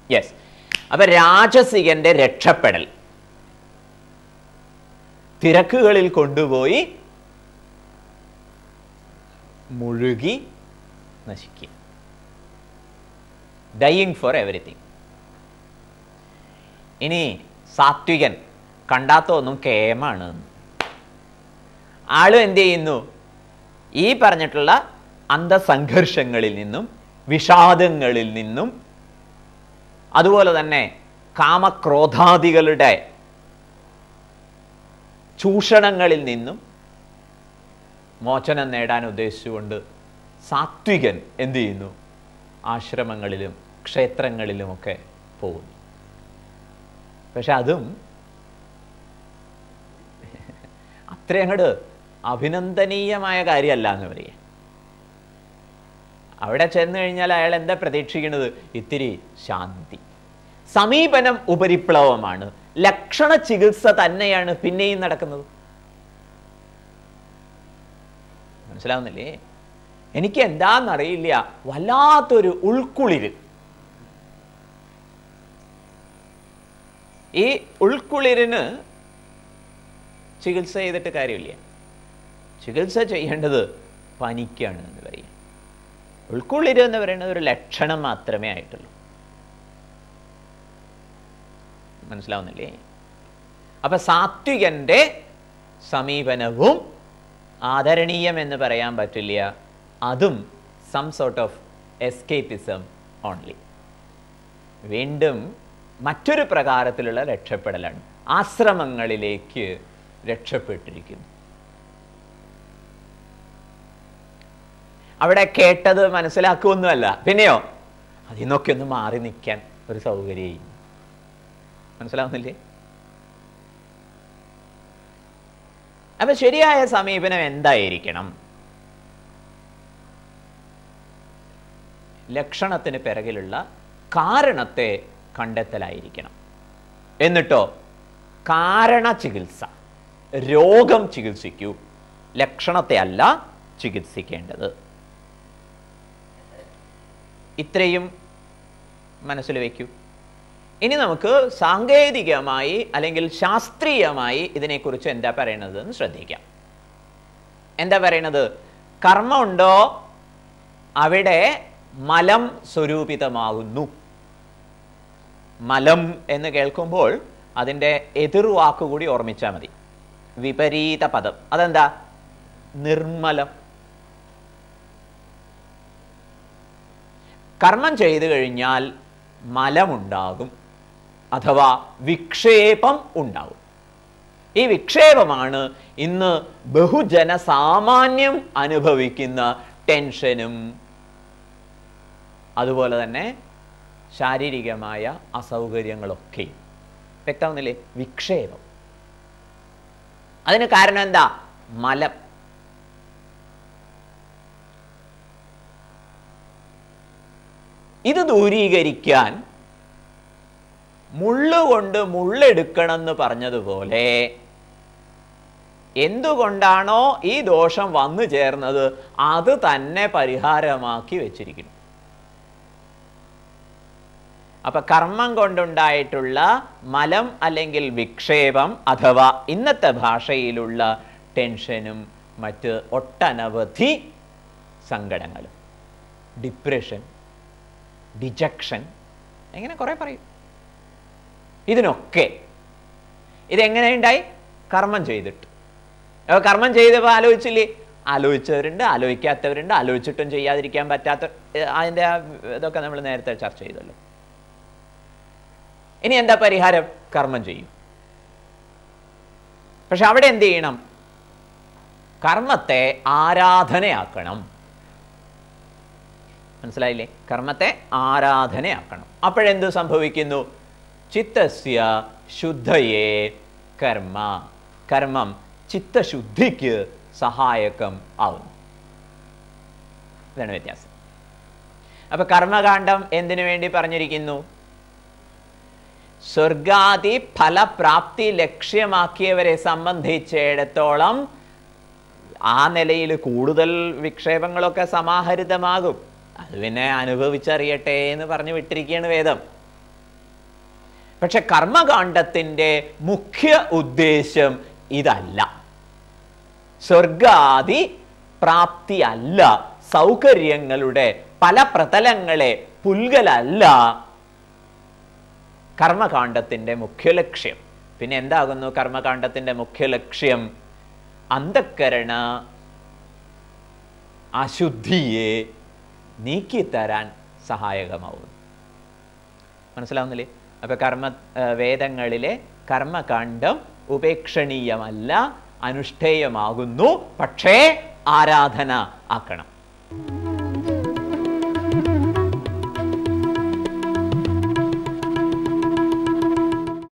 yes അപ്പൊ രാജസികന്റെ രക്ഷപ്പെടൽ തിരക്കുകളിൽ കൊണ്ടുപോയി മുഴുകി നശിക്കുക ഡൈയിങ് ഫോർ എവറിത്തിങ് ഇനി സാത്വികൻ കണ്ടാത്ത ഒന്നും കേമാണ് ആളും എന്ത് ചെയ്യുന്നു ഈ പറഞ്ഞിട്ടുള്ള അന്തസംഘർഷങ്ങളിൽ നിന്നും വിഷാദങ്ങളിൽ നിന്നും അതുപോലെ തന്നെ കാമക്രോധാദികളുടെ ചൂഷണങ്ങളിൽ നിന്നും മോചനം നേടാൻ ഉദ്ദേശിച്ചുകൊണ്ട് സാത്വികൻ എന്ത് ചെയ്യുന്നു ആശ്രമങ്ങളിലും ക്ഷേത്രങ്ങളിലുമൊക്കെ പോകുന്നു പക്ഷെ അതും അത്ര അങ്ങോട്ട് അഭിനന്ദനീയമായ കാര്യമല്ല എന്ന് പറയുക അവിടെ ചെന്ന് കഴിഞ്ഞാൽ അയാൾ എന്താ പ്രതീക്ഷിക്കുന്നത് ഇത്തിരി ശാന്തി സമീപനം ഉപരിപ്ലവമാണ് ലക്ഷണ ചികിത്സ തന്നെയാണ് പിന്നെയും നടക്കുന്നത് മനസ്സിലാവുന്നില്ലേ എനിക്ക് എന്താണെന്നറിയില്ല വല്ലാത്തൊരു ഉൾക്കുളിര് ഈ ഉൾക്കുളിരിന് ചികിത്സ ചെയ്തിട്ട് കാര്യമില്ല ചികിത്സ ചെയ്യേണ്ടത് പനിക്കാണ് എന്ന് പറയും ഉൾക്കുളിര് എന്ന് പറയുന്നത് ഒരു ലക്ഷണം മാത്രമേ ആയിട്ടുള്ളൂ മനസ്സിലാവുന്നില്ലേ അപ്പൊ സാത്വികന്റെ സമീപനവും ആദരണീയം എന്ന് പറയാൻ പറ്റില്ല അതും some sort of escapism only വീണ്ടും മറ്റൊരു പ്രകാരത്തിലുള്ള രക്ഷപ്പെടലാണ് ആശ്രമങ്ങളിലേക്ക് രക്ഷപ്പെട്ടിരിക്കുന്നു അവിടെ കേട്ടത് മനസ്സിലാക്കുമൊന്നുമല്ല പിന്നെയോ അതിൽ നിന്നൊക്കെ ഒന്ന് മാറി നിൽക്കാൻ ഒരു സൗകര്യം മനസ്സിലാവുന്നില്ലേ അപ്പൊ ശരിയായ സമീപനം എന്തായിരിക്കണം ലക്ഷണത്തിന് പിറകിലുള്ള കാരണത്തെ കണ്ടെത്തലായിരിക്കണം എന്നിട്ടോ കാരണ ചികിത്സ രോഗം ചികിത്സിക്കൂ ലക്ഷണത്തെ അല്ല ചികിത്സിക്കേണ്ടത് ഇത്രയും മനസ്സിൽ വയ്ക്കൂ ഇനി നമുക്ക് സാങ്കേതികമായി അല്ലെങ്കിൽ ശാസ്ത്രീയമായി ഇതിനെക്കുറിച്ച് എന്താ പറയണത് എന്ന് ശ്രദ്ധിക്കാം എന്താ പറയണത് കർമ്മമുണ്ടോ അവിടെ മലം സ്വരൂപിതമാകുന്നു മലം എന്ന് കേൾക്കുമ്പോൾ അതിൻ്റെ എതിർവാക്ക് കൂടി ഓർമ്മിച്ചാൽ മതി വിപരീത പദം അതെന്താ നിർമ്മലം കർമ്മം ചെയ്തു കഴിഞ്ഞാൽ മലമുണ്ടാകും അഥവാ വിക്ഷേപം ഉണ്ടാകും ഈ വിക്ഷേപമാണ് ഇന്ന് ബഹുജന സാമാന്യം അനുഭവിക്കുന്ന ടെൻഷനും അതുപോലെ തന്നെ ശാരീരികമായ അസൗകര്യങ്ങളൊക്കെ വ്യക്തമാവുന്നില്ലേ വിക്ഷേപം അതിന് കാരണം എന്താ മലം ഇത് ദൂരീകരിക്കാൻ മുള്ളുകൊണ്ട് മുള്ളെടുക്കണമെന്ന് പറഞ്ഞതുപോലെ എന്തുകൊണ്ടാണോ ഈ ദോഷം വന്നു ചേർന്നത് അത് തന്നെ പരിഹാരമാക്കി വെച്ചിരിക്കുന്നു അപ്പൊ കർമ്മം കൊണ്ടുണ്ടായിട്ടുള്ള മലം അല്ലെങ്കിൽ വിക്ഷേപം അഥവാ ഇന്നത്തെ ഭാഷയിലുള്ള ടെൻഷനും മറ്റ് ഒട്ടനവധി സങ്കടങ്ങളും ഡിപ്രഷൻ ഡിജക്ഷൻ എങ്ങനെ കുറെ പറയും ഇതിനൊക്കെ ഇതെങ്ങനെ ഉണ്ടായി കർമ്മം ചെയ്തിട്ട് അപ്പൊ കർമ്മം ചെയ്തപ്പോൾ ആലോചിച്ചില്ലേ ആലോചിച്ചവരുണ്ട് ആലോചിക്കാത്തവരുണ്ട് ആലോചിച്ചിട്ടും ചെയ്യാതിരിക്കാൻ പറ്റാത്ത ഏർ അതിൻ്റെ ആ ഇതൊക്കെ നമ്മൾ നേരത്തെ ചർച്ച ചെയ്തല്ലോ ഇനി എന്താ പരിഹാരം കർമ്മം ചെയ്യും പക്ഷെ അവിടെ എന്ത് ചെയ്യണം കർമ്മത്തെ ആരാധനയാക്കണം മനസ്സിലായില്ലേ കർമ്മത്തെ ആരാധനയാക്കണം അപ്പോഴെന്ത് സംഭവിക്കുന്നു ചിത്തസ്യ ശുദ്ധയേ കർമ്മ കർമ്മം ചിത്തശുദ്ധിക്ക് സഹായകം ആവുന്നു ഇതാണ് വ്യത്യാസം അപ്പൊ കർമ്മകാന്ഡം എന്തിനു വേണ്ടി പറഞ്ഞിരിക്കുന്നു സ്വർഗാദി ഫലപ്രാപ്തി ലക്ഷ്യമാക്കിയവരെ സംബന്ധിച്ചിടത്തോളം ആ നിലയിൽ കൂടുതൽ വിക്ഷേപങ്ങളൊക്കെ സമാഹരിതമാകും അത് പിന്നെ അനുഭവിച്ചറിയട്ടെ എന്ന് പറഞ്ഞു വിട്ടിരിക്കുകയാണ് വേദം പക്ഷെ കർമ്മകാണ്ഡത്തിൻ്റെ മുഖ്യ ഉദ്ദേശം ഇതല്ല സ്വർഗാദി പ്രാപ്തി അല്ല സൗകര്യങ്ങളുടെ പല പ്രതലങ്ങളെ പുൽകലല്ല കർമ്മകാണ്ഡത്തിൻ്റെ മുഖ്യ ലക്ഷ്യം പിന്നെ എന്താകുന്നു കർമ്മകാണ്ഡത്തിൻ്റെ മുഖ്യ ലക്ഷ്യം അന്ധക്കരണ അശുദ്ധിയെ നീക്കിത്തരാൻ സഹായകമാവുന്നു മനസ്സിലാവുന്നില്ലേ അപ്പൊ കർമ്മ ആ, വേദങ്ങളിലെ കർമ്മകാണ്ഡം ഉപേക്ഷണീയമല്ല അനുഷ്ഠേയമാകുന്നു പക്ഷേ ആരാധന ആക്കണം